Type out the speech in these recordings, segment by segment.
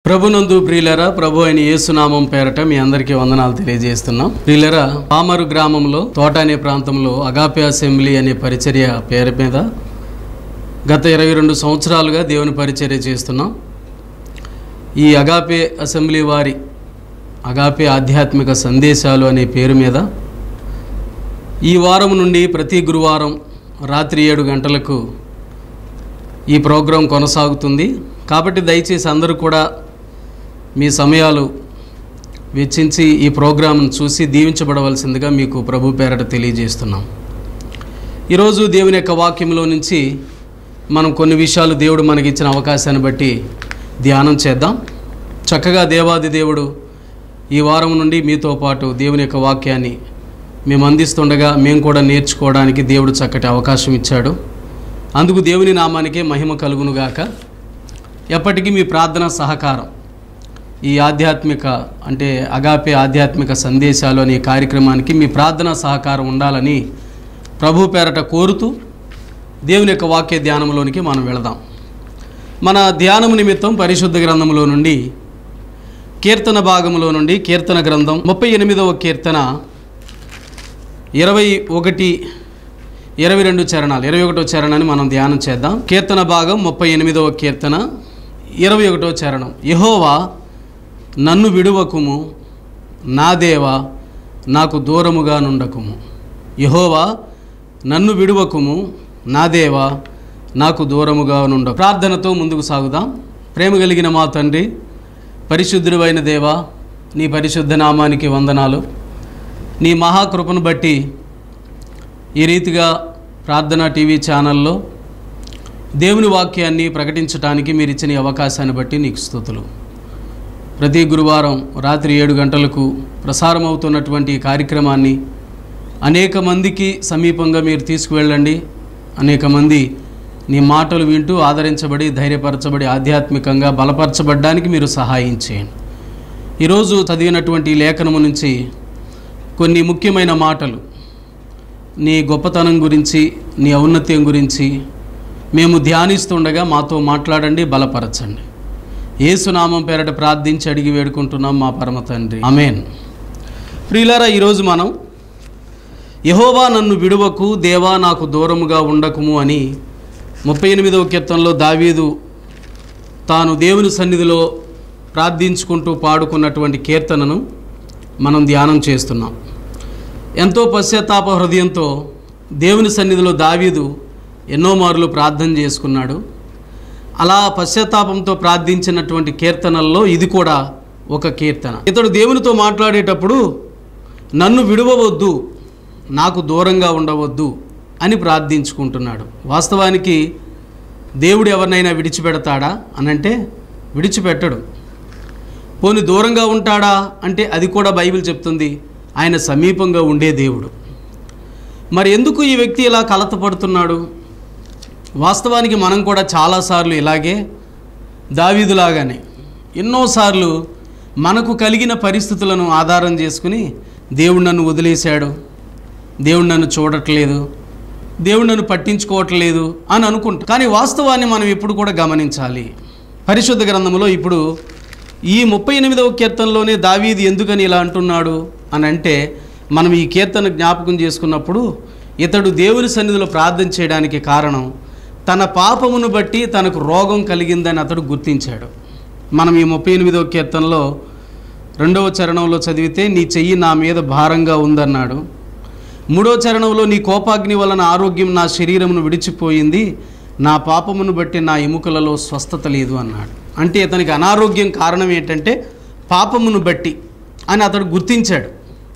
ప్రభునందు ప్రియులరా ప్రభు అయిన యేసునామం పేరట మీ అందరికీ వందనాలు తెలియజేస్తున్నాం ప్రియులరా పామరు గ్రామంలో తోట అనే ప్రాంతంలో అగాపే అసెంబ్లీ అనే పరిచర్య పేరు మీద గత ఇరవై రెండు సంవత్సరాలుగా దేవుని పరిచర్య చేస్తున్నాం ఈ అగాపే అసెంబ్లీ వారి అగాపే ఆధ్యాత్మిక సందేశాలు అనే పేరు మీద ఈ వారం నుండి ప్రతి గురువారం రాత్రి ఏడు గంటలకు ఈ ప్రోగ్రాం కొనసాగుతుంది కాబట్టి దయచేసి అందరూ కూడా మీ సమయాలు వెచ్చించి ఈ ప్రోగ్రాంను చూసి దీవించబడవలసిందిగా మీకు ప్రభు పేరట తెలియజేస్తున్నాం ఈరోజు దేవుని యొక్క వాక్యంలో నుంచి మనం కొన్ని విషయాలు దేవుడు మనకిచ్చిన అవకాశాన్ని బట్టి ధ్యానం చేద్దాం చక్కగా దేవాది దేవుడు ఈ వారం నుండి మీతో పాటు దేవుని యొక్క వాక్యాన్ని మేము అందిస్తుండగా మేము కూడా నేర్చుకోవడానికి దేవుడు చక్కటి అవకాశం ఇచ్చాడు అందుకు దేవుని నామానికే మహిమ కలుగునుగాక ఎప్పటికీ మీ ప్రార్థన సహకారం ఈ ఆధ్యాత్మిక అంటే అగాపే ఆధ్యాత్మిక సందేశాలు అనే కార్యక్రమానికి మీ ప్రార్థన సహకారం ఉండాలని ప్రభు పేరట కోరుతూ దేవుని యొక్క వాక్య ధ్యానంలోనికి మనం వెళదాం మన ధ్యానం నిమిత్తం పరిశుద్ధ గ్రంథంలో నుండి కీర్తన భాగంలో నుండి కీర్తన గ్రంథం ముప్పై ఎనిమిదవ కీర్తన ఇరవై ఒకటి ఇరవై రెండు చరణాలు ఇరవై ఒకటో చరణాన్ని మనం ధ్యానం చేద్దాం కీర్తన భాగం ముప్పై ఎనిమిదవ కీర్తన ఇరవై ఒకటో చరణం యహోవా నన్ను విడువకుము నా దేవా నాకు దూరముగా నుండకుము యహోవా నన్ను విడువకుము నా దేవా నాకు దూరముగా నుండ ప్రార్థనతో ముందుకు సాగుదాం ప్రేమ కలిగిన మా తండ్రి పరిశుద్ధుడైన దేవా నీ పరిశుద్ధ నామానికి వందనాలు నీ మహాకృపను బట్టి ఈ రీతిగా ప్రార్థన టీవీ ఛానల్లో దేవుని వాక్యాన్ని ప్రకటించడానికి మీరు ఇచ్చిన ఈ అవకాశాన్ని బట్టి నీకు స్థుతులు ప్రతి గురువారం రాత్రి ఏడు గంటలకు ప్రసారం అవుతున్నటువంటి ఈ కార్యక్రమాన్ని అనేక మందికి సమీపంగా మీరు తీసుకువెళ్ళండి అనేక మంది నీ మాటలు వింటూ ఆదరించబడి ధైర్యపరచబడి ఆధ్యాత్మికంగా బలపరచబడ్డానికి మీరు సహాయం చేయండి ఈరోజు చదివినటువంటి ఈ లేఖనము నుంచి కొన్ని ముఖ్యమైన మాటలు నీ గొప్పతనం గురించి నీ ఔన్నత్యం గురించి మేము ధ్యానిస్తుండగా మాతో మాట్లాడండి బలపరచండి ఏసునామం పేరట ప్రార్థించి అడిగి వేడుకుంటున్నాం మా పరమ తండ్రి అమేన్ ప్రియులారా ఈరోజు మనం యహోవా నన్ను విడువకు దేవా నాకు దూరముగా ఉండకుము అని ముప్పై ఎనిమిదవ కీర్తనలో దావీదు తాను దేవుని సన్నిధిలో ప్రార్థించుకుంటూ పాడుకున్నటువంటి కీర్తనను మనం ధ్యానం చేస్తున్నాం ఎంతో పశ్చాత్తాప హృదయంతో దేవుని సన్నిధిలో దావీదు ఎన్నో మార్లు ప్రార్థన చేసుకున్నాడు అలా పశ్చాత్తాపంతో ప్రార్థించినటువంటి కీర్తనల్లో ఇది కూడా ఒక కీర్తన ఇతడు దేవునితో మాట్లాడేటప్పుడు నన్ను విడవవద్దు నాకు దూరంగా ఉండవద్దు అని ప్రార్థించుకుంటున్నాడు వాస్తవానికి దేవుడు ఎవరినైనా విడిచిపెడతాడా అనంటే విడిచిపెట్టడు పోని దూరంగా ఉంటాడా అంటే అది కూడా బైబిల్ చెప్తుంది ఆయన సమీపంగా ఉండే దేవుడు మరి ఎందుకు ఈ వ్యక్తి ఇలా కలతపడుతున్నాడు వాస్తవానికి మనం కూడా చాలాసార్లు ఇలాగే దావీదులాగానే ఎన్నోసార్లు మనకు కలిగిన పరిస్థితులను ఆధారం చేసుకుని దేవుడు నన్ను వదిలేశాడు దేవుడు నన్ను చూడట్లేదు దేవుడు నన్ను పట్టించుకోవట్లేదు అని అనుకుంటాం కానీ వాస్తవాన్ని మనం ఎప్పుడు కూడా గమనించాలి పరిశుద్ధ గ్రంథంలో ఇప్పుడు ఈ ముప్పై ఎనిమిదవ కీర్తనలోనే దావీది ఎందుకని ఇలా అంటున్నాడు అని అంటే మనం ఈ కీర్తన జ్ఞాపకం చేసుకున్నప్పుడు ఇతడు దేవుని సన్నిధిలో ప్రార్థన చేయడానికి కారణం తన పాపమును బట్టి తనకు రోగం కలిగిందని అతడు గుర్తించాడు మనం ఈ ముప్పై ఎనిమిదవ కీర్తనలో రెండవ చరణంలో చదివితే నీ చెయ్యి నా మీద భారంగా ఉందన్నాడు మూడో చరణంలో నీ కోపాగ్ని వలన ఆరోగ్యం నా శరీరమును విడిచిపోయింది నా పాపమును బట్టి నా ఎముకలలో స్వస్థత లేదు అన్నాడు అంటే ఇతనికి అనారోగ్యం కారణం ఏంటంటే పాపమును బట్టి అని అతడు గుర్తించాడు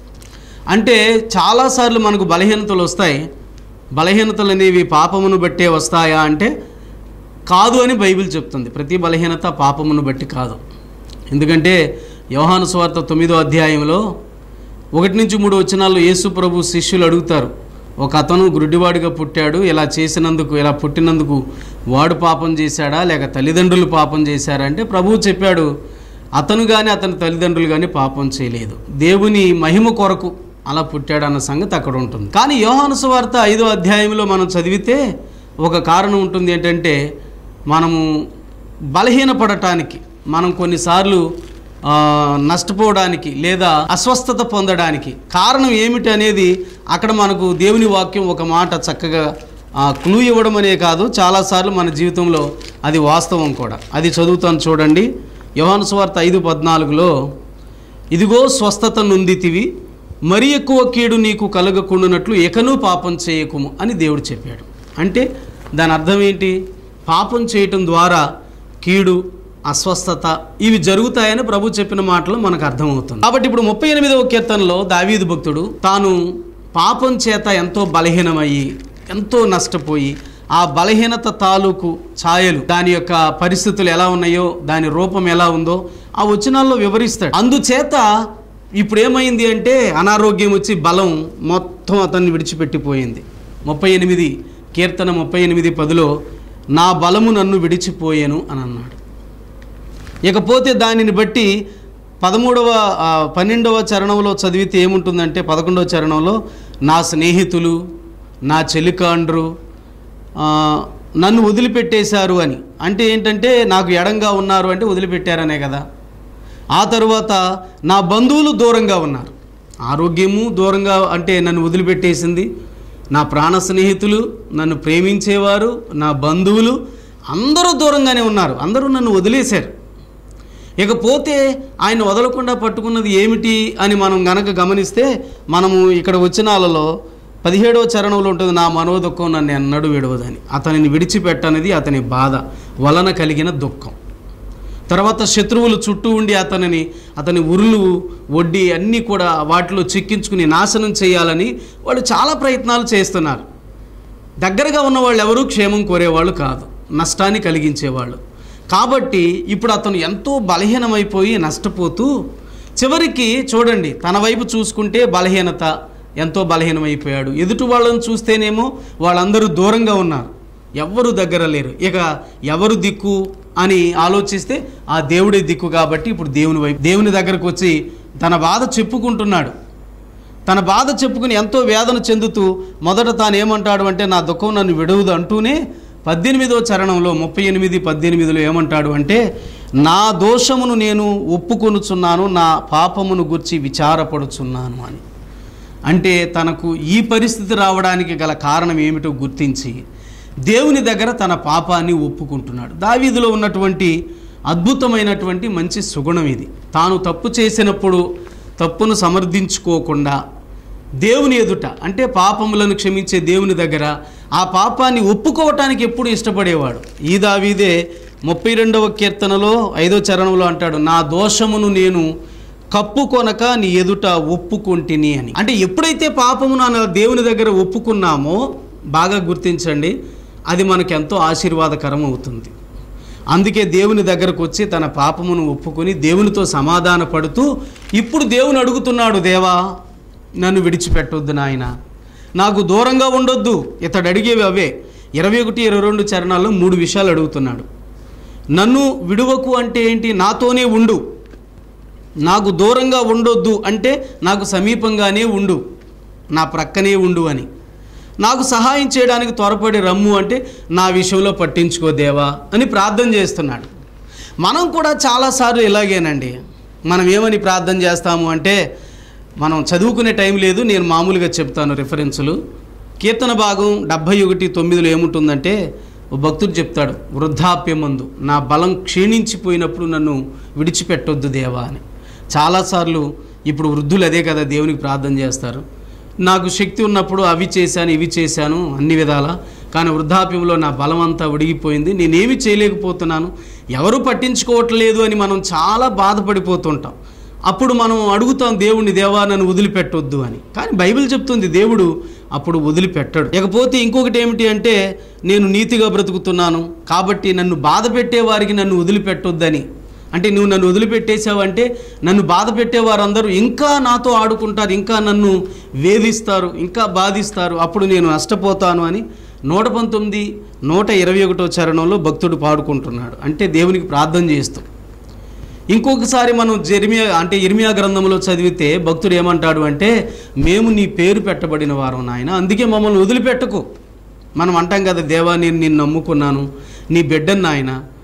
అంటే చాలాసార్లు మనకు బలహీనతలు వస్తాయి బలహీనతలు అనేవి పాపమును బట్టే వస్తాయా అంటే కాదు అని బైబిల్ చెప్తుంది ప్రతి బలహీనత పాపమును బట్టి కాదు ఎందుకంటే యోహాను స్వార్త తొమ్మిదో అధ్యాయంలో ఒకటి నుంచి మూడు వచనాల్లో యేసు ప్రభు శిష్యులు అడుగుతారు ఒక అతను గుడ్డివాడిగా పుట్టాడు ఇలా చేసినందుకు ఇలా పుట్టినందుకు వాడు పాపం చేశాడా లేక తల్లిదండ్రులు పాపం చేశారా అంటే ప్రభువు చెప్పాడు అతను కానీ అతని తల్లిదండ్రులు కానీ పాపం చేయలేదు దేవుని మహిమ కొరకు అలా పుట్టాడు అన్న సంగతి అక్కడ ఉంటుంది కానీ యోహాను సువార్త ఐదో అధ్యాయంలో మనం చదివితే ఒక కారణం ఉంటుంది ఏంటంటే మనము బలహీనపడటానికి మనం కొన్నిసార్లు ఆ, నష్టపోవడానికి లేదా అస్వస్థత పొందడానికి కారణం ఏమిటి అనేది అక్కడ మనకు దేవుని వాక్యం ఒక మాట చక్కగా ఆ, క్లూ ఇవ్వడం అనే కాదు చాలాసార్లు మన జీవితంలో అది వాస్తవం కూడా అది చదువుతాను చూడండి యోహాను సువార్త ఐదు పద్నాలుగులో ఇదిగో స్వస్థత నొందితివి మరి ఎక్కువ కీడు నీకు కలగకుండానట్లు ఎకనూ పాపం చేయకుము అని దేవుడు చెప్పాడు అంటే దాని అర్థం ఏంటి పాపం చేయటం ద్వారా కీడు అస్వస్థత ఇవి జరుగుతాయని ప్రభు చెప్పిన మాటలు మనకు అర్థమవుతుంది కాబట్టి ఇప్పుడు ముప్పై ఎనిమిదవ కీర్తనలో దావీదు భక్తుడు తాను పాపం చేత ఎంతో బలహీనమయ్యి ఎంతో నష్టపోయి ఆ బలహీనత తాలూకు ఛాయలు దాని యొక్క పరిస్థితులు ఎలా ఉన్నాయో దాని రూపం ఎలా ఉందో ఆ వచనాల్లో వివరిస్తాడు అందుచేత ఇప్పుడు ఏమైంది అంటే అనారోగ్యం వచ్చి బలం మొత్తం అతన్ని విడిచిపెట్టిపోయింది ముప్పై ఎనిమిది కీర్తన ముప్పై ఎనిమిది పదిలో నా బలము నన్ను విడిచిపోయాను అని అన్నాడు ఇకపోతే దానిని బట్టి పదమూడవ ఆ, పన్నెండవ చరణంలో చదివితే ఏముంటుందంటే పదకొండవ చరణంలో నా స్నేహితులు నా చెలికాండ్రు ఆ, నన్ను వదిలిపెట్టేశారు అని అంటే ఏంటంటే నాకు ఎడంగా ఉన్నారు అంటే వదిలిపెట్టారనే కదా ఆ తరువాత నా బంధువులు దూరంగా ఉన్నారు ఆరోగ్యము దూరంగా అంటే నన్ను వదిలిపెట్టేసింది నా ప్రాణ స్నేహితులు నన్ను ప్రేమించేవారు నా బంధువులు అందరూ దూరంగానే ఉన్నారు అందరూ నన్ను వదిలేశారు ఇకపోతే ఆయన వదలకుండా పట్టుకున్నది ఏమిటి అని మనం గనక గమనిస్తే మనము ఇక్కడ వచ్చినాలలో పదిహేడవ చరణంలో ఉంటుంది నా మనోదుఖం నన్ను ఎన్నడూ విడవదని అతనిని విడిచిపెట్టనిది అతని బాధ వలన కలిగిన దుఃఖం తర్వాత శత్రువులు చుట్టూ ఉండి అతనిని అతని ఉరులు వడ్డీ అన్నీ కూడా వాటిలో చిక్కించుకుని నాశనం చేయాలని వాళ్ళు చాలా ప్రయత్నాలు చేస్తున్నారు దగ్గరగా ఉన్న వాళ్ళు ఎవరూ క్షేమం కోరేవాళ్ళు కాదు నష్టాన్ని కలిగించేవాళ్ళు కాబట్టి ఇప్పుడు అతను ఎంతో బలహీనమైపోయి నష్టపోతూ చివరికి చూడండి తన వైపు చూసుకుంటే బలహీనత ఎంతో బలహీనమైపోయాడు ఎదుటి వాళ్ళని చూస్తేనేమో వాళ్ళందరూ దూరంగా ఉన్నారు ఎవ్వరు దగ్గర లేరు ఇక ఎవరు దిక్కు అని ఆలోచిస్తే ఆ దేవుడే దిక్కు కాబట్టి ఇప్పుడు దేవుని వైపు దేవుని దగ్గరకు వచ్చి తన బాధ చెప్పుకుంటున్నాడు తన బాధ చెప్పుకుని ఎంతో వేదన చెందుతూ మొదట తాను ఏమంటాడు అంటే నా దుఃఖం నన్ను విడవదు అంటూనే పద్దెనిమిదో చరణంలో ముప్పై ఎనిమిది పద్దెనిమిదిలో ఏమంటాడు అంటే నా దోషమును నేను ఒప్పుకొనుచున్నాను నా పాపమును గుర్చి విచారపడుచున్నాను అని అంటే తనకు ఈ పరిస్థితి రావడానికి గల కారణం ఏమిటో గుర్తించి దేవుని దగ్గర తన పాపాన్ని ఒప్పుకుంటున్నాడు దావీదులో ఉన్నటువంటి అద్భుతమైనటువంటి మంచి సుగుణం ఇది తాను తప్పు చేసినప్పుడు తప్పును సమర్థించుకోకుండా దేవుని ఎదుట అంటే పాపములను క్షమించే దేవుని దగ్గర ఆ పాపాన్ని ఒప్పుకోవటానికి ఎప్పుడు ఇష్టపడేవాడు ఈ దావీదే ముప్పై రెండవ కీర్తనలో ఐదో చరణంలో అంటాడు నా దోషమును నేను కప్పుకొనక నీ ఎదుట ఒప్పుకొంటిని అని అంటే ఎప్పుడైతే పాపమును అన్న దేవుని దగ్గర ఒప్పుకున్నామో బాగా గుర్తించండి అది మనకు ఎంతో ఆశీర్వాదకరం అవుతుంది అందుకే దేవుని దగ్గరకు వచ్చి తన పాపమును ఒప్పుకొని దేవునితో సమాధాన పడుతూ ఇప్పుడు దేవుని అడుగుతున్నాడు దేవా నన్ను విడిచిపెట్టొద్దు నాయన నాకు దూరంగా ఉండొద్దు ఇతడు అడిగేవి అవే ఇరవై ఒకటి ఇరవై రెండు చరణాల్లో మూడు విషయాలు అడుగుతున్నాడు నన్ను విడువకు అంటే ఏంటి నాతోనే ఉండు నాకు దూరంగా ఉండొద్దు అంటే నాకు సమీపంగానే ఉండు నా ప్రక్కనే ఉండు అని నాకు సహాయం చేయడానికి త్వరపడి రమ్ము అంటే నా విషయంలో పట్టించుకో దేవా అని ప్రార్థన చేస్తున్నాడు మనం కూడా చాలాసార్లు ఇలాగేనండి మనం ఏమని ప్రార్థన చేస్తాము అంటే మనం చదువుకునే టైం లేదు నేను మామూలుగా చెప్తాను రిఫరెన్సులు కీర్తన భాగం డెబ్భై ఒకటి తొమ్మిదిలో ఏముంటుందంటే ఓ భక్తుడు చెప్తాడు వృద్ధాప్యమందు నా బలం క్షీణించిపోయినప్పుడు నన్ను విడిచిపెట్టొద్దు దేవా అని చాలాసార్లు ఇప్పుడు వృద్ధులు అదే కదా దేవునికి ప్రార్థన చేస్తారు నాకు శక్తి ఉన్నప్పుడు అవి చేశాను ఇవి చేశాను అన్ని విధాల కానీ వృద్ధాప్యంలో నా బలం అంతా ఉడిగిపోయింది నేనేమి చేయలేకపోతున్నాను ఎవరు పట్టించుకోవట్లేదు అని మనం చాలా బాధపడిపోతుంటాం అప్పుడు మనం అడుగుతాం దేవుణ్ణి దేవా నన్ను వదిలిపెట్టొద్దు అని కానీ బైబిల్ చెప్తుంది దేవుడు అప్పుడు వదిలిపెట్టడు ఇకపోతే ఇంకొకటి ఏమిటి అంటే నేను నీతిగా బ్రతుకుతున్నాను కాబట్టి నన్ను బాధ పెట్టే వారికి నన్ను వదిలిపెట్టొద్దని అంటే నువ్వు నన్ను వదిలిపెట్టేశావంటే నన్ను బాధ పెట్టేవారందరూ ఇంకా నాతో ఆడుకుంటారు ఇంకా నన్ను వేధిస్తారు ఇంకా బాధిస్తారు అప్పుడు నేను నష్టపోతాను అని నూట పంతొమ్మిది నూట ఇరవై ఒకటో చరణంలో భక్తుడు పాడుకుంటున్నాడు అంటే దేవునికి ప్రార్థన చేస్తూ ఇంకొకసారి మనం జెర్మియా అంటే ఇర్మియా గ్రంథంలో చదివితే భక్తుడు ఏమంటాడు అంటే మేము నీ పేరు పెట్టబడిన వారం నాయన అందుకే మమ్మల్ని వదిలిపెట్టకు మనం అంటాం కదా దేవా నేను నిన్ను నమ్ముకున్నాను నీ బిడ్డను నాయన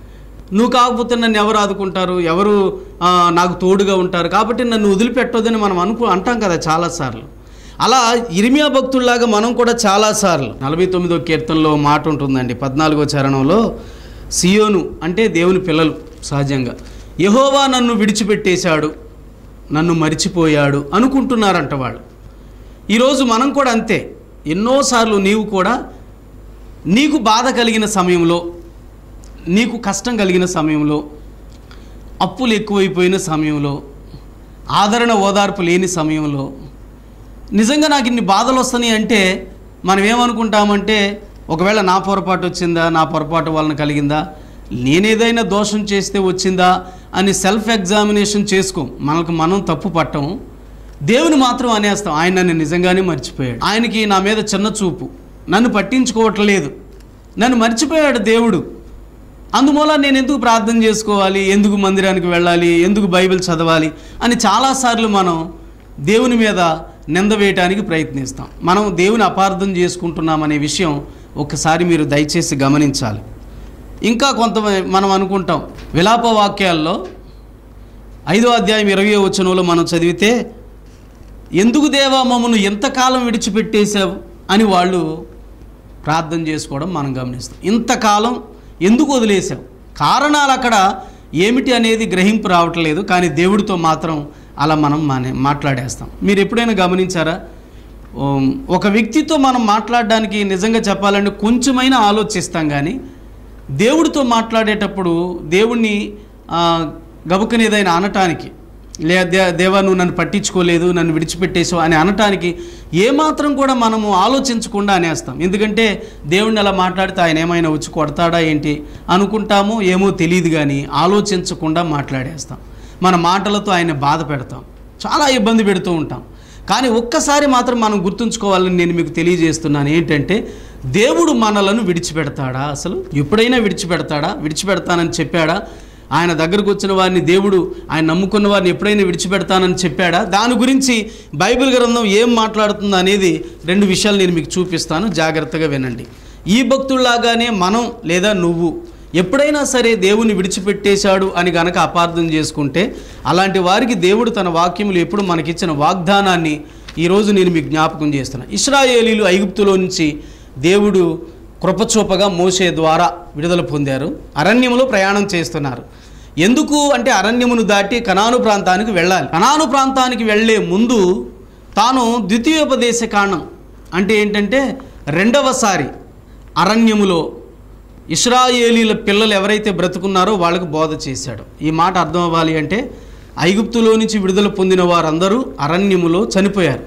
నువ్వు కాకపోతే నన్ను ఎవరు ఆదుకుంటారు ఎవరు ఆ, నాకు తోడుగా ఉంటారు కాబట్టి నన్ను వదిలిపెట్టొద్దని మనం అనుకు అంటాం కదా చాలాసార్లు అలా ఇరిమియా భక్తుల్లాగా మనం కూడా చాలాసార్లు నలభై తొమ్మిదో కీర్తనలో మాట ఉంటుందండి పద్నాలుగో చరణంలో సియోను అంటే దేవుని పిల్లలు సహజంగా యహోవా నన్ను విడిచిపెట్టేశాడు నన్ను మరిచిపోయాడు అనుకుంటున్నారంట వాళ్ళు ఈరోజు మనం కూడా అంతే ఎన్నోసార్లు నీవు కూడా నీకు బాధ కలిగిన సమయంలో నీకు కష్టం కలిగిన సమయంలో అప్పులు ఎక్కువైపోయిన సమయంలో ఆదరణ ఓదార్పు లేని సమయంలో నిజంగా నాకు ఇన్ని బాధలు వస్తున్నాయి అంటే మనం ఏమనుకుంటామంటే ఒకవేళ నా పొరపాటు వచ్చిందా నా పొరపాటు వలన కలిగిందా నేనేదైనా దోషం చేస్తే వచ్చిందా అని సెల్ఫ్ ఎగ్జామినేషన్ చేసుకోం మనకు మనం తప్పు పట్టం దేవుని మాత్రం అనేస్తాం ఆయన నన్ను నిజంగానే మర్చిపోయాడు ఆయనకి నా మీద చిన్న చూపు నన్ను పట్టించుకోవట్లేదు నన్ను మర్చిపోయాడు దేవుడు అందుమూల నేను ఎందుకు ప్రార్థన చేసుకోవాలి ఎందుకు మందిరానికి వెళ్ళాలి ఎందుకు బైబిల్ చదవాలి అని చాలాసార్లు మనం దేవుని మీద నింద వేయటానికి ప్రయత్నిస్తాం మనం దేవుని అపార్థం చేసుకుంటున్నామనే విషయం ఒకసారి మీరు దయచేసి గమనించాలి ఇంకా కొంత మనం అనుకుంటాం విలాప వాక్యాల్లో ఐదో అధ్యాయం ఇరవై వచనంలో మనం చదివితే ఎందుకు దేవా మమ్మను ఎంతకాలం విడిచిపెట్టేశావు అని వాళ్ళు ప్రార్థన చేసుకోవడం మనం గమనిస్తాం ఇంతకాలం ఎందుకు వదిలేసాం కారణాలు అక్కడ ఏమిటి అనేది గ్రహింపు రావట్లేదు కానీ దేవుడితో మాత్రం అలా మనం మానే మాట్లాడేస్తాం మీరు ఎప్పుడైనా గమనించారా ఉమ్, ఒక వ్యక్తితో మనం మాట్లాడడానికి నిజంగా చెప్పాలంటే కొంచెమైనా ఆలోచిస్తాం కానీ దేవుడితో మాట్లాడేటప్పుడు దేవుణ్ణి ఆ, గబుకని ఏదైనా అనటానికి లే దే దేవా నువ్వు నన్ను పట్టించుకోలేదు నన్ను విడిచిపెట్టేసావు అని అనటానికి ఏమాత్రం కూడా మనము ఆలోచించకుండా అనేస్తాం ఎందుకంటే దేవుణ్ణి అలా మాట్లాడితే ఆయన ఏమైనా వచ్చి కొడతాడా ఏంటి అనుకుంటామో ఏమో తెలియదు కానీ ఆలోచించకుండా మాట్లాడేస్తాం మన మాటలతో ఆయన బాధ పెడతాం చాలా ఇబ్బంది పెడుతూ ఉంటాం కానీ ఒక్కసారి మాత్రం మనం గుర్తుంచుకోవాలని నేను మీకు తెలియజేస్తున్నాను ఏంటంటే దేవుడు మనలను విడిచిపెడతాడా అసలు ఎప్పుడైనా విడిచిపెడతాడా విడిచిపెడతానని చెప్పాడా ఆయన దగ్గరకు వచ్చిన వారిని దేవుడు ఆయన నమ్ముకున్న వారిని ఎప్పుడైనా విడిచిపెడతానని చెప్పాడా దాని గురించి బైబిల్ గ్రంథం ఏం మాట్లాడుతుందో అనేది రెండు విషయాలు నేను మీకు చూపిస్తాను జాగ్రత్తగా వినండి ఈ భక్తుల్లాగానే మనం లేదా నువ్వు ఎప్పుడైనా సరే దేవుని విడిచిపెట్టేశాడు అని గనక అపార్థం చేసుకుంటే అలాంటి వారికి దేవుడు తన వాక్యములు ఎప్పుడు మనకిచ్చిన వాగ్దానాన్ని ఈరోజు నేను మీకు జ్ఞాపకం చేస్తున్నాను ఇస్రాయేలీలు ఐగుప్తులో నుంచి దేవుడు కృపచూపగా మోసే ద్వారా విడుదల పొందారు అరణ్యములో ప్రయాణం చేస్తున్నారు ఎందుకు అంటే అరణ్యమును దాటి కనాను ప్రాంతానికి వెళ్ళాలి కనాను ప్రాంతానికి వెళ్ళే ముందు తాను ద్వితీయోపదేశ కాండం అంటే ఏంటంటే రెండవసారి అరణ్యములో ఇస్రాయేలీల పిల్లలు ఎవరైతే బ్రతుకున్నారో వాళ్ళకు బోధ చేశాడు ఈ మాట అర్థం అవ్వాలి అంటే ఐగుప్తులో నుంచి విడుదల పొందిన వారందరూ అరణ్యములో చనిపోయారు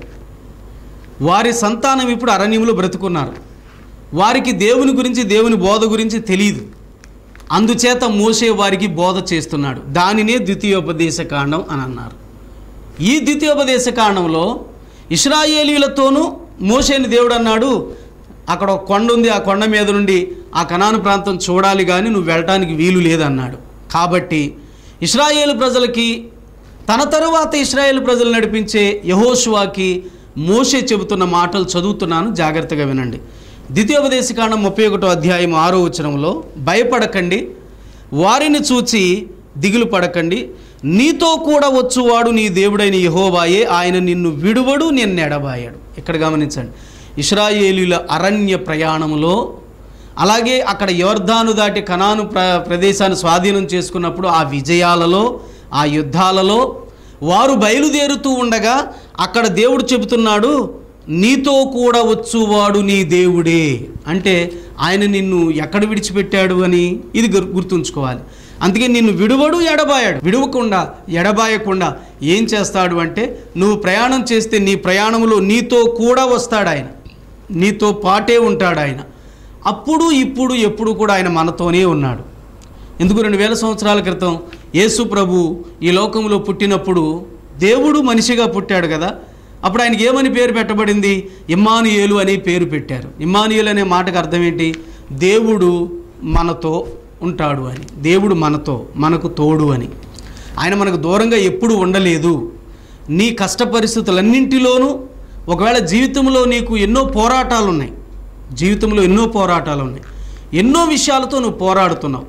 వారి సంతానం ఇప్పుడు అరణ్యములో బ్రతుకున్నారు వారికి దేవుని గురించి దేవుని బోధ గురించి తెలియదు అందుచేత మోసే వారికి బోధ చేస్తున్నాడు దానినే ద్వితీయోపదేశ కాండం అని అన్నారు ఈ ద్వితీయోపదేశ కాండంలో ఇస్రాయేలీలతోనూ మోసేని దేవుడు అన్నాడు అక్కడ ఒక కొండ ఉంది ఆ కొండ మీద నుండి ఆ కనాను ప్రాంతం చూడాలి కానీ నువ్వు వెళ్ళటానికి వీలు లేదన్నాడు కాబట్టి ఇస్రాయేలు ప్రజలకి తన తరువాత ఇస్రాయేల్ ప్రజలు నడిపించే యహోషువాకి మోసే చెబుతున్న మాటలు చదువుతున్నాను జాగ్రత్తగా వినండి ద్వితీయోపదేశకాండం ముప్పై ఒకటో అధ్యాయం ఆరో వచనంలో భయపడకండి వారిని చూచి దిగులు పడకండి నీతో కూడా వచ్చువాడు నీ దేవుడైన యహోవాయే ఆయన నిన్ను విడువడు నిన్ను ఎడబాయాడు ఇక్కడ గమనించండి ఇస్రాయేలీల అరణ్య ప్రయాణంలో అలాగే అక్కడ యోర్ధాను దాటి కనాను ప్ర ప్రదేశాన్ని స్వాధీనం చేసుకున్నప్పుడు ఆ విజయాలలో ఆ యుద్ధాలలో వారు బయలుదేరుతూ ఉండగా అక్కడ దేవుడు చెబుతున్నాడు నీతో కూడా వచ్చువాడు నీ దేవుడే అంటే ఆయన నిన్ను ఎక్కడ విడిచిపెట్టాడు అని ఇది గుర్- గుర్తుంచుకోవాలి అందుకే నిన్ను విడువడు ఎడబాయాడు విడవకుండా ఎడబాయకుండా ఏం చేస్తాడు అంటే నువ్వు ప్రయాణం చేస్తే నీ ప్రయాణంలో నీతో కూడా వస్తాడు ఆయన నీతో పాటే ఉంటాడు ఆయన అప్పుడు ఇప్పుడు ఎప్పుడు కూడా ఆయన మనతోనే ఉన్నాడు ఎందుకు రెండు వేల సంవత్సరాల క్రితం యేసు ప్రభు ఈ లోకంలో పుట్టినప్పుడు దేవుడు మనిషిగా పుట్టాడు కదా అప్పుడు ఆయనకి ఏమని పేరు పెట్టబడింది ఇమ్మానుయేలు అని పేరు పెట్టారు ఇమ్మానుయేలు అనే మాటకు అర్థం ఏంటి దేవుడు మనతో ఉంటాడు అని దేవుడు మనతో మనకు తోడు అని ఆయన మనకు దూరంగా ఎప్పుడు ఉండలేదు నీ కష్ట పరిస్థితులన్నింటిలోనూ ఒకవేళ జీవితంలో నీకు ఎన్నో పోరాటాలు ఉన్నాయి జీవితంలో ఎన్నో పోరాటాలు ఉన్నాయి ఎన్నో విషయాలతో నువ్వు పోరాడుతున్నావు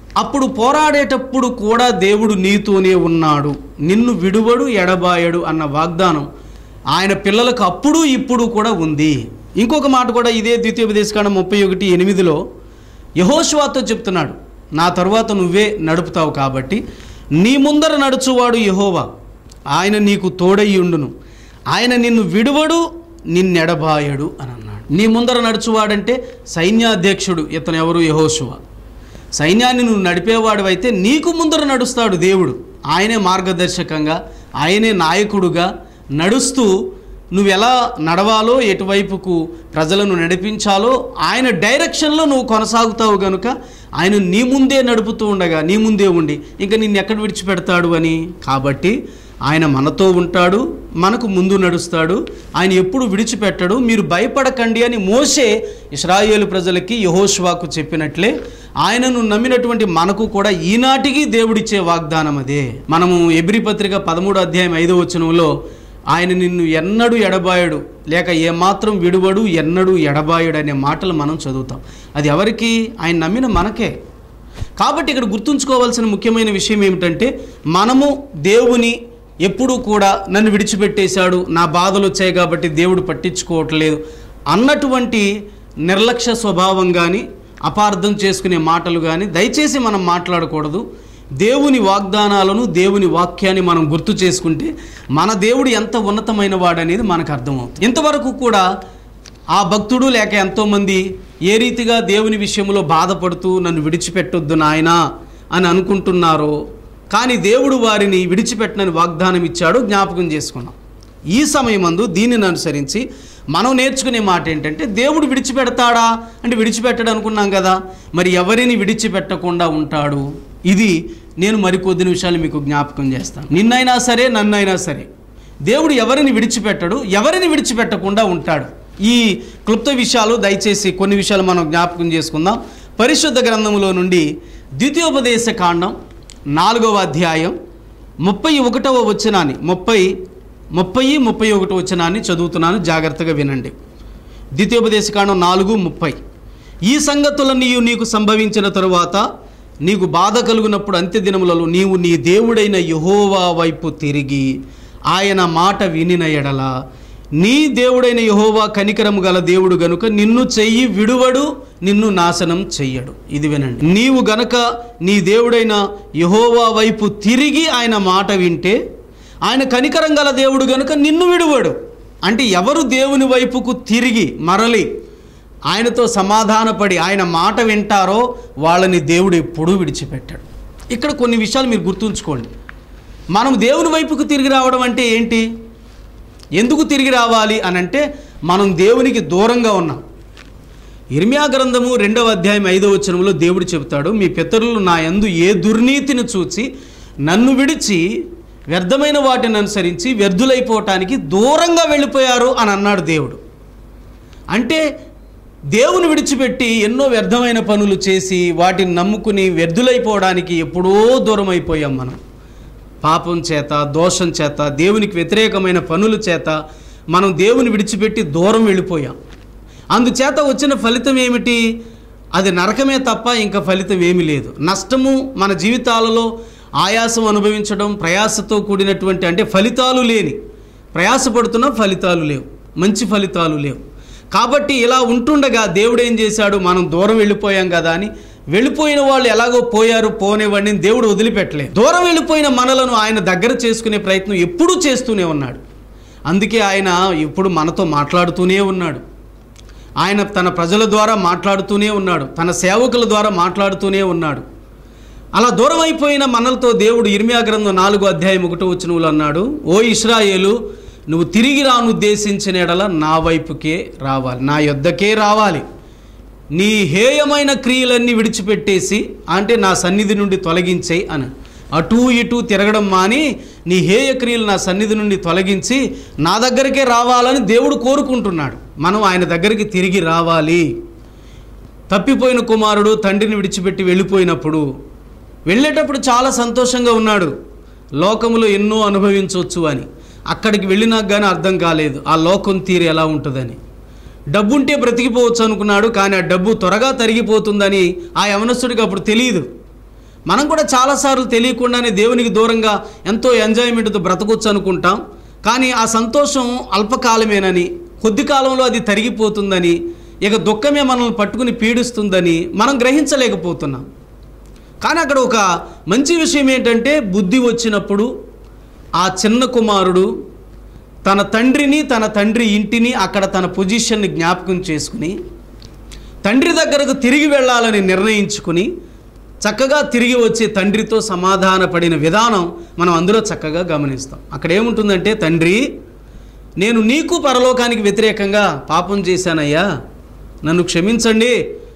అప్పుడు పోరాడేటప్పుడు కూడా దేవుడు నీతోనే ఉన్నాడు నిన్ను విడువడు ఎడబాయడు అన్న వాగ్దానం ఆయన పిల్లలకు అప్పుడు ఇప్పుడు కూడా ఉంది ఇంకొక మాట కూడా ఇదే ద్వితీయోపదేశకాండం ముప్పై ఒకటి ఎనిమిదిలో యహోష్వాతో చెప్తున్నాడు నా తరువాత నువ్వే నడుపుతావు కాబట్టి నీ ముందర నడుచువాడు యహోవా ఆయన నీకు తోడై ఉండును ఆయన నిన్ను విడువడు నిన్నెడబాయడు అని అన్నాడు నీ ముందర నడుచువాడంటే సైన్యాధ్యక్షుడు ఇతను ఎవరు యహోషువా సైన్యాన్ని నువ్వు నడిపేవాడు నీకు ముందర నడుస్తాడు దేవుడు ఆయనే మార్గదర్శకంగా ఆయనే నాయకుడుగా నడుస్తూ నువ్వు ఎలా నడవాలో ఎటువైపుకు ప్రజలను నడిపించాలో ఆయన డైరెక్షన్లో నువ్వు కొనసాగుతావు గనుక ఆయన నీ ముందే నడుపుతూ ఉండగా నీ ముందే ఉండి ఇంకా నిన్ను ఎక్కడ విడిచిపెడతాడు అని కాబట్టి ఆయన మనతో ఉంటాడు మనకు ముందు నడుస్తాడు ఆయన ఎప్పుడు విడిచిపెట్టడు మీరు భయపడకండి అని మోసే ఇస్రాయేలు ప్రజలకి యహోష్వాకు చెప్పినట్లే ఆయనను నమ్మినటువంటి మనకు కూడా ఈనాటికి దేవుడిచ్చే వాగ్దానం అదే మనము ఎబ్రి పత్రిక పదమూడు అధ్యాయం ఐదో వచనంలో ఆయన నిన్ను ఎన్నడూ ఎడబాయడు లేక ఏమాత్రం విడువడు ఎన్నడూ ఎడబాయడు అనే మాటలు మనం చదువుతాం అది ఎవరికి ఆయన నమ్మిన మనకే కాబట్టి ఇక్కడ గుర్తుంచుకోవాల్సిన ముఖ్యమైన విషయం ఏమిటంటే మనము దేవుని ఎప్పుడూ కూడా నన్ను విడిచిపెట్టేశాడు నా బాధలు వచ్చాయి కాబట్టి దేవుడు పట్టించుకోవట్లేదు అన్నటువంటి నిర్లక్ష్య స్వభావం కానీ అపార్థం చేసుకునే మాటలు కానీ దయచేసి మనం మాట్లాడకూడదు దేవుని వాగ్దానాలను దేవుని వాక్యాన్ని మనం గుర్తు చేసుకుంటే మన దేవుడు ఎంత ఉన్నతమైన వాడనేది మనకు అర్థమవుతుంది ఇంతవరకు కూడా ఆ భక్తుడు లేక ఎంతోమంది ఏ రీతిగా దేవుని విషయంలో బాధపడుతూ నన్ను విడిచిపెట్టొద్దు నాయనా అని అనుకుంటున్నారో కానీ దేవుడు వారిని విడిచిపెట్టనని వాగ్దానం ఇచ్చాడు జ్ఞాపకం చేసుకున్నాం ఈ సమయమందు దీనిని అనుసరించి మనం నేర్చుకునే మాట ఏంటంటే దేవుడు విడిచిపెడతాడా అంటే విడిచిపెట్టడు అనుకున్నాం కదా మరి ఎవరిని విడిచిపెట్టకుండా ఉంటాడు ఇది నేను మరికొద్ది నిమిషాలు మీకు జ్ఞాపకం చేస్తాను నిన్నైనా సరే నన్నైనా సరే దేవుడు ఎవరిని విడిచిపెట్టడు ఎవరిని విడిచిపెట్టకుండా ఉంటాడు ఈ క్లుప్త విషయాలు దయచేసి కొన్ని విషయాలు మనం జ్ఞాపకం చేసుకుందాం పరిశుద్ధ గ్రంథంలో నుండి ద్వితీయోపదేశ కాండం నాలుగవ అధ్యాయం ముప్పై ఒకటవ వచనాన్ని ముప్పై ముప్పై ముప్పై ఒకటో వచనాన్ని చదువుతున్నాను జాగ్రత్తగా వినండి ద్వితీయోపదేశకాండం నాలుగు ముప్పై ఈ సంగతులన్నీ నీకు సంభవించిన తరువాత నీకు బాధ కలుగునప్పుడు అంత్య దినములలో నీవు నీ దేవుడైన యహోవా వైపు తిరిగి ఆయన మాట వినిన ఎడల నీ దేవుడైన యహోవా కనికరము గల దేవుడు గనుక నిన్ను చెయ్యి విడువడు నిన్ను నాశనం చెయ్యడు ఇది వినండి నీవు గనక నీ దేవుడైన యహోవా వైపు తిరిగి ఆయన మాట వింటే ఆయన కనికరం గల దేవుడు గనుక నిన్ను విడువడు అంటే ఎవరు దేవుని వైపుకు తిరిగి మరలి ఆయనతో సమాధానపడి ఆయన మాట వింటారో వాళ్ళని దేవుడు ఎప్పుడూ విడిచిపెట్టాడు ఇక్కడ కొన్ని విషయాలు మీరు గుర్తుంచుకోండి మనం దేవుని వైపుకు తిరిగి రావడం అంటే ఏంటి ఎందుకు తిరిగి రావాలి అని అంటే మనం దేవునికి దూరంగా ఉన్నాం ఇర్మియా గ్రంథము రెండవ అధ్యాయం ఐదవ వచనంలో దేవుడు చెబుతాడు మీ పితరులు నా యందు ఏ దుర్నీతిని చూచి నన్ను విడిచి వ్యర్థమైన వాటిని అనుసరించి వ్యర్థులైపోవటానికి దూరంగా వెళ్ళిపోయారు అని అన్నాడు దేవుడు అంటే దేవుని విడిచిపెట్టి ఎన్నో వ్యర్థమైన పనులు చేసి వాటిని నమ్ముకుని వ్యర్థులైపోవడానికి ఎప్పుడో దూరం అయిపోయాం మనం పాపం చేత దోషం చేత దేవునికి వ్యతిరేకమైన పనుల చేత మనం దేవుని విడిచిపెట్టి దూరం వెళ్ళిపోయాం అందుచేత వచ్చిన ఫలితం ఏమిటి అది నరకమే తప్ప ఇంకా ఫలితం ఏమీ లేదు నష్టము మన జీవితాలలో ఆయాసం అనుభవించడం ప్రయాసతో కూడినటువంటి అంటే ఫలితాలు లేని ప్రయాసపడుతున్న ఫలితాలు లేవు మంచి ఫలితాలు లేవు కాబట్టి ఇలా ఉంటుండగా దేవుడు ఏం చేశాడు మనం దూరం వెళ్ళిపోయాం కదా అని వెళ్ళిపోయిన వాళ్ళు ఎలాగో పోయారు పోనివ్వండి అని దేవుడు వదిలిపెట్టలేదు దూరం వెళ్ళిపోయిన మనలను ఆయన దగ్గర చేసుకునే ప్రయత్నం ఎప్పుడూ చేస్తూనే ఉన్నాడు అందుకే ఆయన ఎప్పుడు మనతో మాట్లాడుతూనే ఉన్నాడు ఆయన తన ప్రజల ద్వారా మాట్లాడుతూనే ఉన్నాడు తన సేవకుల ద్వారా మాట్లాడుతూనే ఉన్నాడు అలా దూరం అయిపోయిన మనలతో దేవుడు ఇర్మియా గ్రంథం నాలుగో అధ్యాయం ఒకటో వచ్చినవులు అన్నాడు ఓ ఇస్రాయేలు నువ్వు తిరిగి రానుద్దేశించిన ఎడల నా వైపుకే రావాలి నా యొద్దకే రావాలి నీ హేయమైన క్రియలన్నీ విడిచిపెట్టేసి అంటే నా సన్నిధి నుండి తొలగించేయి అని అటూ ఇటూ తిరగడం మాని నీ హేయ క్రియలు నా సన్నిధి నుండి తొలగించి నా దగ్గరికే రావాలని దేవుడు కోరుకుంటున్నాడు మనం ఆయన దగ్గరికి తిరిగి రావాలి తప్పిపోయిన కుమారుడు తండ్రిని విడిచిపెట్టి వెళ్ళిపోయినప్పుడు వెళ్ళేటప్పుడు చాలా సంతోషంగా ఉన్నాడు లోకములో ఎన్నో అనుభవించవచ్చు అని అక్కడికి వెళ్ళినాక కానీ అర్థం కాలేదు ఆ లోకం తీరు ఎలా ఉంటుందని డబ్బుంటే బ్రతికిపోవచ్చు అనుకున్నాడు కానీ ఆ డబ్బు త్వరగా తరిగిపోతుందని ఆ యవనస్తుడికి అప్పుడు తెలియదు మనం కూడా చాలాసార్లు తెలియకుండానే దేవునికి దూరంగా ఎంతో ఎంజాయ్మెంట్తో బ్రతకొచ్చు అనుకుంటాం కానీ ఆ సంతోషం అల్పకాలమేనని కొద్ది కాలంలో అది తరిగిపోతుందని ఇక దుఃఖమే మనల్ని పట్టుకుని పీడిస్తుందని మనం గ్రహించలేకపోతున్నాం కానీ అక్కడ ఒక మంచి విషయం ఏంటంటే బుద్ధి వచ్చినప్పుడు ఆ చిన్న కుమారుడు తన తండ్రిని తన తండ్రి ఇంటిని అక్కడ తన పొజిషన్ని జ్ఞాపకం చేసుకుని తండ్రి దగ్గరకు తిరిగి వెళ్ళాలని నిర్ణయించుకుని చక్కగా తిరిగి వచ్చి తండ్రితో సమాధానపడిన విధానం మనం అందులో చక్కగా గమనిస్తాం అక్కడ ఏముంటుందంటే తండ్రి నేను నీకు పరలోకానికి వ్యతిరేకంగా పాపం చేశానయ్యా నన్ను క్షమించండి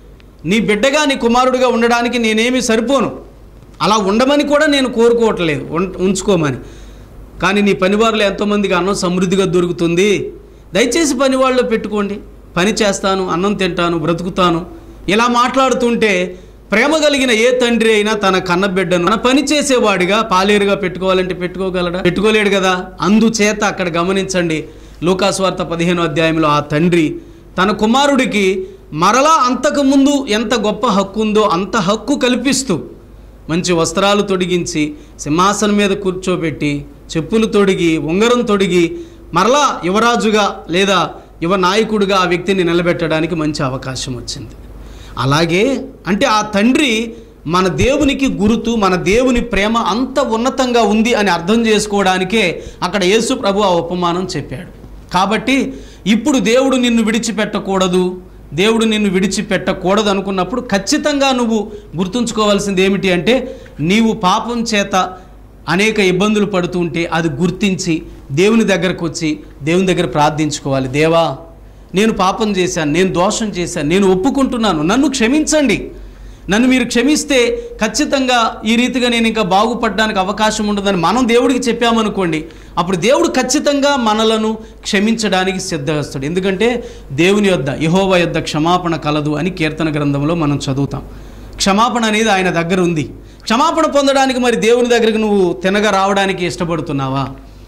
నీ బిడ్డగా నీ కుమారుడిగా ఉండడానికి నేనేమి సరిపోను అలా ఉండమని కూడా నేను కోరుకోవట్లేదు ఉం- ఉంచుకోమని కానీ నీ పనివారులు ఎంతోమందికి అన్నం సమృద్ధిగా దొరుకుతుంది దయచేసి పనివాళ్ళు పెట్టుకోండి పని చేస్తాను అన్నం తింటాను బ్రతుకుతాను ఇలా మాట్లాడుతుంటే ప్రేమ కలిగిన ఏ తండ్రి అయినా తన కన్న బిడ్డను తన పని చేసేవాడిగా పాలేరుగా పెట్టుకోవాలంటే పెట్టుకోగలడా పెట్టుకోలేడు కదా అందుచేత అక్కడ గమనించండి లూకాస్వార్త పదిహేను అధ్యాయంలో ఆ తండ్రి తన కుమారుడికి మరలా అంతకుముందు ఎంత గొప్ప హక్కు ఉందో అంత హక్కు కల్పిస్తూ మంచి వస్త్రాలు తొడిగించి సింహాసనం మీద కూర్చోబెట్టి చెప్పులు తొడిగి ఉంగరం తొడిగి మరలా యువరాజుగా లేదా యువ నాయకుడిగా ఆ వ్యక్తిని నిలబెట్టడానికి మంచి అవకాశం వచ్చింది అలాగే అంటే ఆ తండ్రి మన దేవునికి గురుతు మన దేవుని ప్రేమ అంత ఉన్నతంగా ఉంది అని అర్థం చేసుకోవడానికే అక్కడ యేసు ప్రభు ఆ ఉపమానం చెప్పాడు కాబట్టి ఇప్పుడు దేవుడు నిన్ను విడిచిపెట్టకూడదు దేవుడు నిన్ను విడిచిపెట్టకూడదు అనుకున్నప్పుడు ఖచ్చితంగా నువ్వు గుర్తుంచుకోవాల్సింది ఏమిటి అంటే నీవు పాపం చేత అనేక ఇబ్బందులు పడుతూ ఉంటే అది గుర్తించి దేవుని దగ్గరకు వచ్చి దేవుని దగ్గర ప్రార్థించుకోవాలి దేవా నేను పాపం చేశాను నేను దోషం చేశాను నేను ఒప్పుకుంటున్నాను నన్ను క్షమించండి నన్ను మీరు క్షమిస్తే ఖచ్చితంగా ఈ రీతిగా నేను ఇంకా బాగుపడడానికి అవకాశం ఉండదని మనం దేవుడికి చెప్పామనుకోండి అప్పుడు దేవుడు ఖచ్చితంగా మనలను క్షమించడానికి సిద్ధహస్తుడు ఎందుకంటే దేవుని యొద్ద యహోవ యొద్ద క్షమాపణ కలదు అని కీర్తన గ్రంథంలో మనం చదువుతాం క్షమాపణ అనేది ఆయన దగ్గర ఉంది క్షమాపణ పొందడానికి మరి దేవుని దగ్గరికి నువ్వు తినగా రావడానికి ఇష్టపడుతున్నావా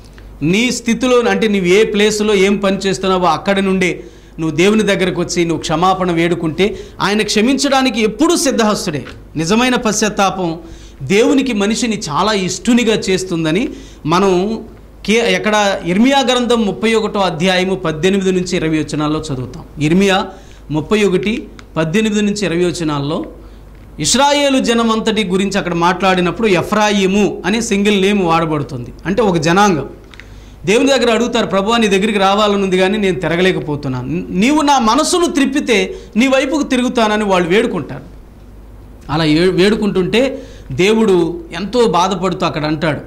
నీ స్థితిలో అంటే నువ్వు ఏ ప్లేస్లో ఏం పని చేస్తున్నావో అక్కడి నుండే నువ్వు దేవుని దగ్గరకు వచ్చి నువ్వు క్షమాపణ వేడుకుంటే ఆయన క్షమించడానికి ఎప్పుడూ సిద్ధహస్తుడే నిజమైన పశ్చాత్తాపం దేవునికి మనిషిని చాలా ఇష్టునిగా చేస్తుందని మనం కే ఎక్కడ ఇర్మియా గ్రంథం ముప్పై ఒకటో అధ్యాయము పద్దెనిమిది నుంచి ఇరవై వచనాల్లో చదువుతాం ఇర్మియా ముప్పై ఒకటి పద్దెనిమిది నుంచి ఇరవై వచనాల్లో ఇస్రాయేలు జనం అంతటి గురించి అక్కడ మాట్లాడినప్పుడు ఎఫ్రాయిము అనే సింగిల్ నేమ్ వాడబడుతుంది అంటే ఒక జనాంగం దేవుని దగ్గర అడుగుతారు ప్రభు నీ దగ్గరికి రావాలనుంది కానీ నేను తిరగలేకపోతున్నాను నీవు నా మనసును త్రిప్పితే నీ వైపుకు తిరుగుతానని వాళ్ళు వేడుకుంటారు అలా ఏ వేడుకుంటుంటే దేవుడు ఎంతో బాధపడుతూ అక్కడ అంటాడు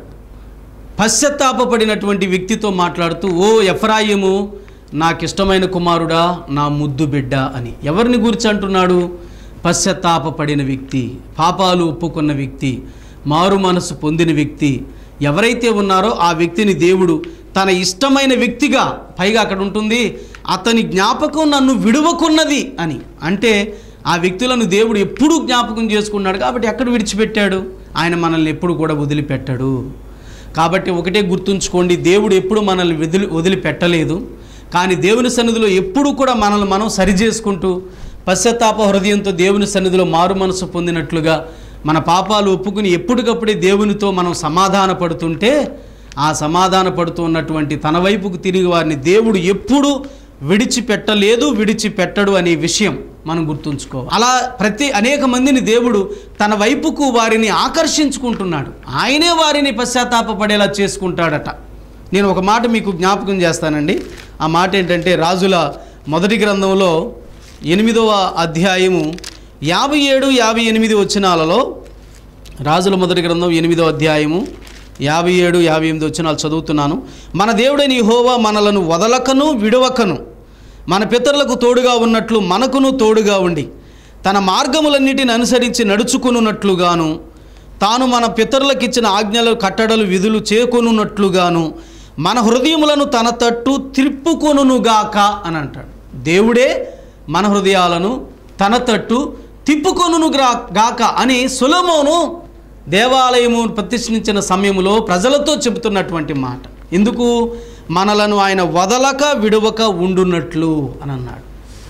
పశ్చాత్తాపడినటువంటి వ్యక్తితో మాట్లాడుతూ ఓ ఎఫ్రాయిము నాకిష్టమైన కుమారుడా నా ముద్దు బిడ్డ అని ఎవరిని గురించి అంటున్నాడు పశ్చాత్తాపడిన వ్యక్తి పాపాలు ఒప్పుకున్న వ్యక్తి మారు మనసు పొందిన వ్యక్తి ఎవరైతే ఉన్నారో ఆ వ్యక్తిని దేవుడు తన ఇష్టమైన వ్యక్తిగా పైగా అక్కడ ఉంటుంది అతని జ్ఞాపకం నన్ను విడువకున్నది అని అంటే ఆ వ్యక్తులను దేవుడు ఎప్పుడూ జ్ఞాపకం చేసుకున్నాడు కాబట్టి ఎక్కడ విడిచిపెట్టాడు ఆయన మనల్ని ఎప్పుడు కూడా వదిలిపెట్టాడు కాబట్టి ఒకటే గుర్తుంచుకోండి దేవుడు ఎప్పుడు మనల్ని వదిలి వదిలిపెట్టలేదు కానీ దేవుని సన్నిధిలో ఎప్పుడు కూడా మనల్ని మనం సరిచేసుకుంటూ పశ్చాత్తాప హృదయంతో దేవుని సన్నిధిలో మారు మనసు పొందినట్లుగా మన పాపాలు ఒప్పుకుని ఎప్పటికప్పుడే దేవునితో మనం సమాధాన పడుతుంటే ఆ సమాధాన పడుతూ ఉన్నటువంటి తన వైపుకు తిరిగి వారిని దేవుడు ఎప్పుడు విడిచిపెట్టలేదు విడిచిపెట్టడు అనే విషయం మనం గుర్తుంచుకోవాలి అలా ప్రతి అనేక మందిని దేవుడు తన వైపుకు వారిని ఆకర్షించుకుంటున్నాడు ఆయనే వారిని పశ్చాత్తాపపడేలా చేసుకుంటాడట నేను ఒక మాట మీకు జ్ఞాపకం చేస్తానండి ఆ మాట ఏంటంటే రాజుల మొదటి గ్రంథంలో ఎనిమిదవ అధ్యాయము యాభై ఏడు యాభై ఎనిమిది వచనాలలో రాజుల మొదటి గ్రంథం ఎనిమిదో అధ్యాయము యాభై ఏడు యాభై ఎనిమిది వచనాలు చదువుతున్నాను మన దేవుడైన యెహోవా మనలను వదలకను విడవకను మన పితరులకు తోడుగా ఉన్నట్లు మనకును తోడుగా ఉండి తన మార్గములన్నిటిని అనుసరించి నడుచుకున్నట్లుగాను తాను మన పితరులకిచ్చిన ఆజ్ఞలు కట్టడలు విధులు చేకొనున్నట్లుగాను మన హృదయములను తన తట్టు త్రిప్పుకొనుగాక అని అంటాడు దేవుడే మన హృదయాలను తన తట్టు తిప్పుకొనును గా- గాక అని సులమోను దేవాలయము ప్రతిష్ఠించిన సమయంలో ప్రజలతో చెబుతున్నటువంటి మాట ఎందుకు మనలను ఆయన వదలక విడవక ఉండున్నట్లు అని అన్నాడు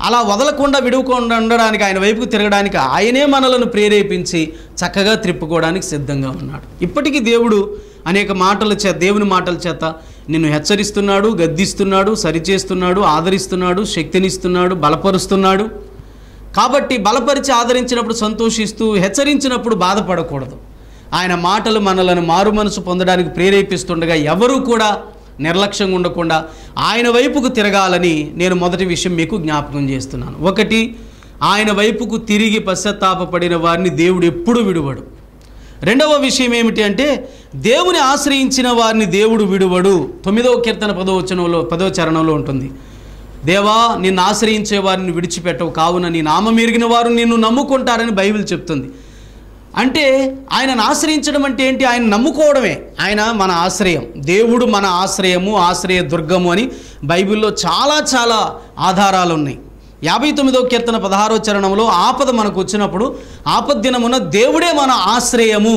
అలా వదలకుండా విడవకుండా ఉండడానికి ఆయన వైపుకు తిరగడానికి ఆయనే మనలను ప్రేరేపించి చక్కగా త్రిప్పుకోవడానికి సిద్ధంగా ఉన్నాడు ఇప్పటికీ దేవుడు అనేక మాటల చేత దేవుని మాటల చేత నిన్ను హెచ్చరిస్తున్నాడు గద్దిస్తున్నాడు సరిచేస్తున్నాడు ఆదరిస్తున్నాడు శక్తినిస్తున్నాడు బలపరుస్తున్నాడు కాబట్టి బలపరిచి ఆదరించినప్పుడు సంతోషిస్తూ హెచ్చరించినప్పుడు బాధపడకూడదు ఆయన మాటలు మనలను మారు మనసు పొందడానికి ప్రేరేపిస్తుండగా ఎవరూ కూడా నిర్లక్ష్యంగా ఉండకుండా ఆయన వైపుకు తిరగాలని నేను మొదటి విషయం మీకు జ్ఞాపకం చేస్తున్నాను ఒకటి ఆయన వైపుకు తిరిగి పశ్చాత్తాపపడిన వారిని దేవుడు ఎప్పుడు విడువడు రెండవ విషయం ఏమిటి అంటే దేవుని ఆశ్రయించిన వారిని దేవుడు విడువడు తొమ్మిదవ కీర్తన పదవచనంలో పదవ చరణంలో ఉంటుంది దేవా నిన్ను ఆశ్రయించే వారిని విడిచిపెట్టవు కావున నీ నామం ఎరిగిన వారు నిన్ను నమ్ముకుంటారని బైబిల్ చెప్తుంది అంటే ఆయనను ఆశ్రయించడం అంటే ఏంటి ఆయన నమ్ముకోవడమే ఆయన మన ఆశ్రయం దేవుడు మన ఆశ్రయము ఆశ్రయ దుర్గము అని బైబిల్లో చాలా చాలా ఆధారాలు ఉన్నాయి యాభై తొమ్మిదో కీర్తన పదహారో చరణంలో ఆపద మనకు వచ్చినప్పుడు ఆపద్దినమున దేవుడే మన ఆశ్రయము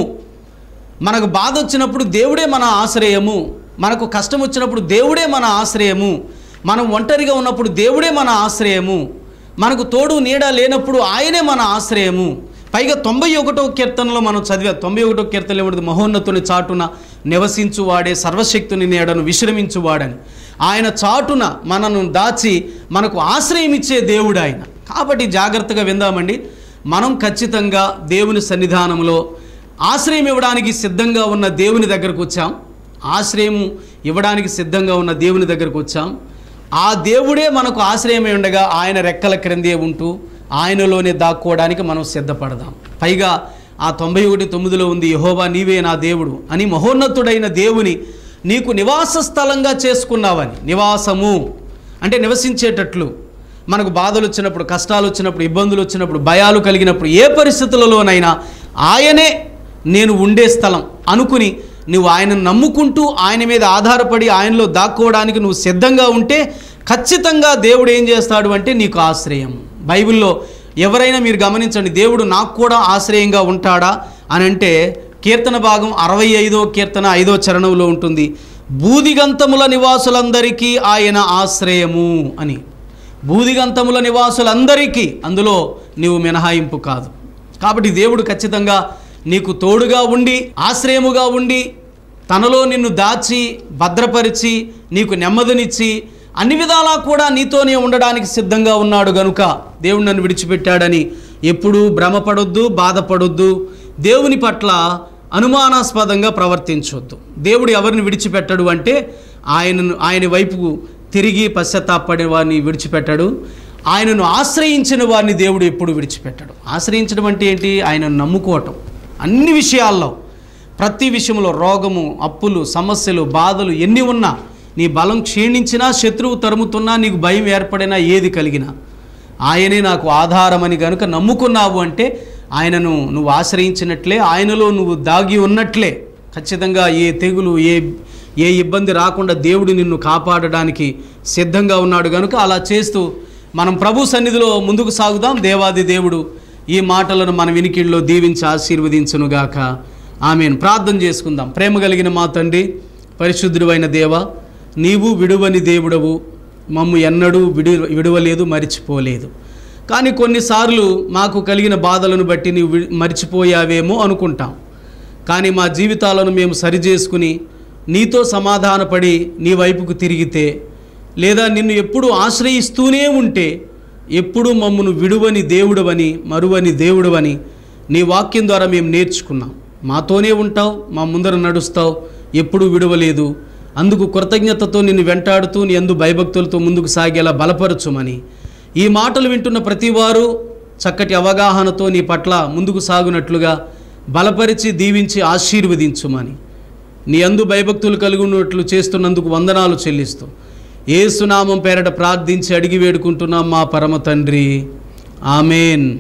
మనకు బాధ వచ్చినప్పుడు దేవుడే మన ఆశ్రయము మనకు కష్టం వచ్చినప్పుడు దేవుడే మన ఆశ్రయము మనం ఒంటరిగా ఉన్నప్పుడు దేవుడే మన ఆశ్రయము మనకు తోడు నీడ లేనప్పుడు ఆయనే మన ఆశ్రయము పైగా తొంభై ఒకటో కీర్తనలో మనం చదివా తొంభై ఒకటో కీర్తనలో ఏమిటి మహోన్నతుని చాటున నివసించువాడే సర్వశక్తుని నీడను విశ్రమించువాడని ఆయన చాటున మనను దాచి మనకు ఆశ్రయం ఇచ్చే దేవుడు ఆయన కాబట్టి జాగ్రత్తగా విందామండి మనం ఖచ్చితంగా దేవుని సన్నిధానంలో ఆశ్రయం ఇవ్వడానికి సిద్ధంగా ఉన్న దేవుని దగ్గరకు వచ్చాం ఆశ్రయం ఇవ్వడానికి సిద్ధంగా ఉన్న దేవుని దగ్గరకు వచ్చాం ఆ దేవుడే మనకు ఆశ్రయమై ఉండగా ఆయన రెక్కల క్రిందే ఉంటూ ఆయనలోనే దాక్కోవడానికి మనం సిద్ధపడదాం పైగా ఆ తొంభై ఒకటి తొమ్మిదిలో ఉంది యహోవా నీవే నా దేవుడు అని మహోన్నతుడైన దేవుని నీకు నివాస స్థలంగా చేసుకున్నావని నివాసము అంటే నివసించేటట్లు మనకు బాధలు వచ్చినప్పుడు కష్టాలు వచ్చినప్పుడు ఇబ్బందులు వచ్చినప్పుడు భయాలు కలిగినప్పుడు ఏ పరిస్థితులలోనైనా ఆయనే నేను ఉండే స్థలం అనుకుని నువ్వు ఆయనను నమ్ముకుంటూ ఆయన మీద ఆధారపడి ఆయనలో దాక్కోవడానికి నువ్వు సిద్ధంగా ఉంటే ఖచ్చితంగా దేవుడు ఏం చేస్తాడు అంటే నీకు ఆశ్రయం బైబిల్లో ఎవరైనా మీరు గమనించండి దేవుడు నాకు కూడా ఆశ్రయంగా ఉంటాడా అని అంటే కీర్తన భాగం అరవై ఐదో కీర్తన ఐదో చరణంలో ఉంటుంది బూదిగంతముల నివాసులందరికీ ఆయన ఆశ్రయము అని బూదిగంతముల నివాసులందరికీ అందులో నీవు మినహాయింపు కాదు కాబట్టి దేవుడు ఖచ్చితంగా నీకు తోడుగా ఉండి ఆశ్రయముగా ఉండి తనలో నిన్ను దాచి భద్రపరిచి నీకు నెమ్మదినిచ్చి అన్ని విధాలా కూడా నీతోనే ఉండడానికి సిద్ధంగా ఉన్నాడు గనుక దేవుడు నన్ను విడిచిపెట్టాడని ఎప్పుడూ భ్రమపడొద్దు బాధపడొద్దు దేవుని పట్ల అనుమానాస్పదంగా ప్రవర్తించొద్దు దేవుడు ఎవరిని విడిచిపెట్టడు అంటే ఆయనను ఆయన వైపుకు తిరిగి పశ్చాత్తాపడే వారిని విడిచిపెట్టాడు ఆయనను ఆశ్రయించిన వారిని దేవుడు ఎప్పుడు విడిచిపెట్టాడు ఆశ్రయించడం అంటే ఏంటి ఆయనను నమ్ముకోవటం అన్ని విషయాల్లో ప్రతి విషయంలో రోగము అప్పులు సమస్యలు బాధలు ఎన్ని ఉన్నా నీ బలం క్షీణించినా శత్రువు తరుముతున్నా నీకు భయం ఏర్పడినా ఏది కలిగినా ఆయనే నాకు ఆధారమని గనుక నమ్ముకున్నావు అంటే ఆయనను నువ్వు ఆశ్రయించినట్లే ఆయనలో నువ్వు దాగి ఉన్నట్లే ఖచ్చితంగా ఏ తెగులు ఏ ఏ ఇబ్బంది రాకుండా దేవుడు నిన్ను కాపాడడానికి సిద్ధంగా ఉన్నాడు కనుక అలా చేస్తూ మనం ప్రభు సన్నిధిలో ముందుకు సాగుదాం దేవాది దేవుడు ఈ మాటలను మన వినికిడిలో దీవించి ఆశీర్వదించునుగాక ఆమెను ప్రార్థన చేసుకుందాం ప్రేమ కలిగిన మా తండ్రి పరిశుద్ధుడైన దేవ నీవు విడువని దేవుడవు మమ్ము ఎన్నడూ విడు విడువలేదు మరిచిపోలేదు కానీ కొన్నిసార్లు మాకు కలిగిన బాధలను బట్టి నీవు వి- మరిచిపోయావేమో అనుకుంటాం కానీ మా జీవితాలను మేము సరిచేసుకుని నీతో సమాధానపడి నీ వైపుకు తిరిగితే లేదా నిన్ను ఎప్పుడు ఆశ్రయిస్తూనే ఉంటే ఎప్పుడు మమ్మను విడువని దేవుడవని మరువని దేవుడవని నీ వాక్యం ద్వారా మేము నేర్చుకున్నాం మాతోనే ఉంటావు మా ముందర నడుస్తావు ఎప్పుడూ విడవలేదు అందుకు కృతజ్ఞతతో నిన్ను వెంటాడుతూ నీ అందు భయభక్తులతో ముందుకు సాగేలా బలపరచుమని ఈ మాటలు వింటున్న ప్రతివారు చక్కటి అవగాహనతో నీ పట్ల ముందుకు సాగునట్లుగా బలపరిచి దీవించి ఆశీర్వదించుమని నీ అందు భయభక్తులు కలిగి ఉన్నట్లు చేస్తున్నందుకు వందనాలు చెల్లిస్తూ ఏసునామం పేరట ప్రార్థించి అడిగి వేడుకుంటున్నాం మా పరమ తండ్రి ఆమెన్